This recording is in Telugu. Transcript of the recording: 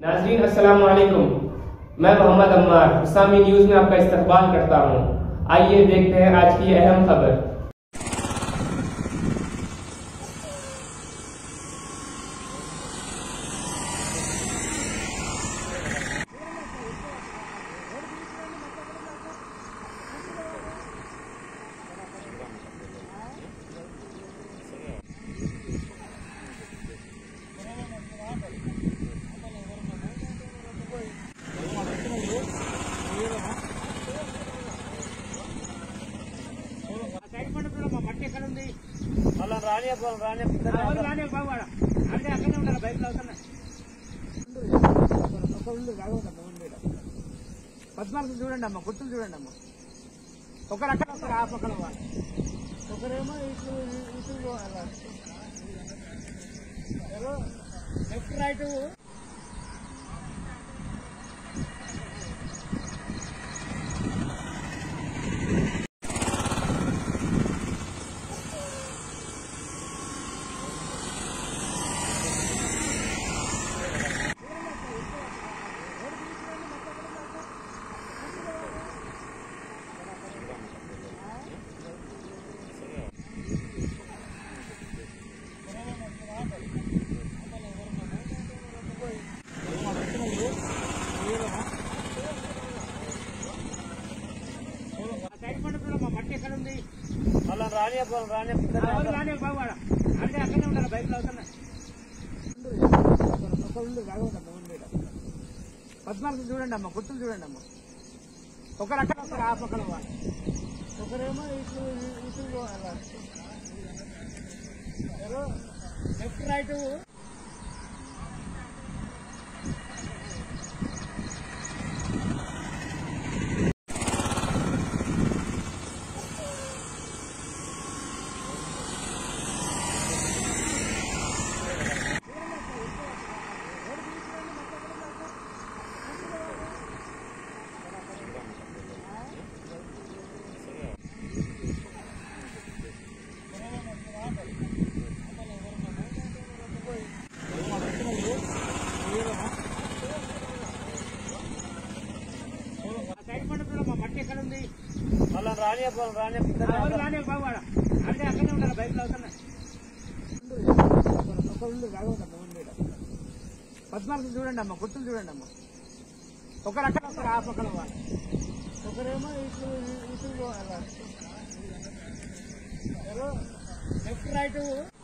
नाजरीन अस्सलाम वालेकुम मैं मोहम्मद अम्मार इस्लामी न्यूज में आपका इस्तकबाल करता हूँ आइए देखते हैं आज की अहम खबर సైడ్ పండు చూడు, మా మట్టి ఎక్కడ ఉంది అలా రాని రాని ఎవరు రాని బాగువాడ అంటే అక్కడే ఉండాలి బైక్లో అవుతున్నాయి పద్మాలకు చూడండి అమ్మ గుర్తులు చూడండి అమ్మ ఒకరు అక్కడ ఒకరు ఆ పక్కన వాళ్ళు ఒకరేమో ఇటు ఇటు అలా లెఫ్ట్ రైట్ సైడ్ పండు చూడు, మా మట్టి ఎక్కడ ఉంది అలా రాని రాని ఎవరు రాని బాగువాడ అంటే అక్కడే ఉండాలి బైక్లో అవుతున్నాయి పద్మాలకు చూడండి అమ్మ గుర్తులు చూడండి అమ్మ ఒకరు అక్కడ ఒకరు ఆ పక్కన వాళ్ళు ఒకరేమో ఇటు ఇటు అలా లెఫ్ట్ రైట్ సైడ్ పండు చూడు, మా మట్టి ఎక్కడ ఉంది అలా రాని రాని ఎవరు రాని బాగువాడ అంటే అక్కడే ఉండాలి బైక్లో అవుతున్నాయి పద్మాలకు చూడండి అమ్మ గుర్తులు చూడండి అమ్మ ఒకరు అక్కడ ఒకరు ఆ పక్కన వాళ్ళు ఒకరేమో ఇటు ఇటు అలా లెఫ్ట్ రైట్